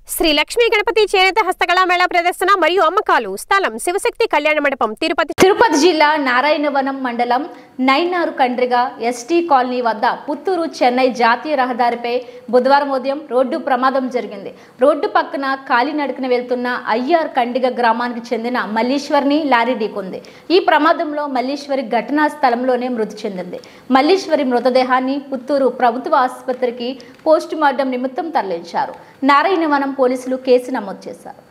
శ్రీ లక్ష్మీ గణపతి చేనేత హస్తకళా మేళా ప్రదర్శన మరియు అమ్మకాలు స్థలం శివశక్తి కళ్యాణ మండపం తిరుపతి తిరుపతి జిల్లా నారాయణవనం మండలం నైనారు కండ్రిగా ఎస్టీ కాలనీ వద్ద పుత్తూరు చెన్నై జాతీయ రహదారిపై బుధవారం ఉదయం రోడ్డు ప్రమాదం జరిగింది రోడ్డు పక్కన కాలినడకన వెళ్తున్న అయ్యార్ కండిగ గ్రామానికి చెందిన మల్లీశ్వరిని లారీ ఢీకొంది ఈ ప్రమాదంలో మల్లీశ్వరి ఘటనా స్థలంలోనే మృతి చెందింది మల్లీశ్వరి మృతదేహాన్ని పుత్తూరు ప్రభుత్వ ఆసుపత్రికి పోస్టుమార్టం నిమిత్తం తరలించారు నారాయణవనం పోలీసులు కేసు నమోదు చేశారు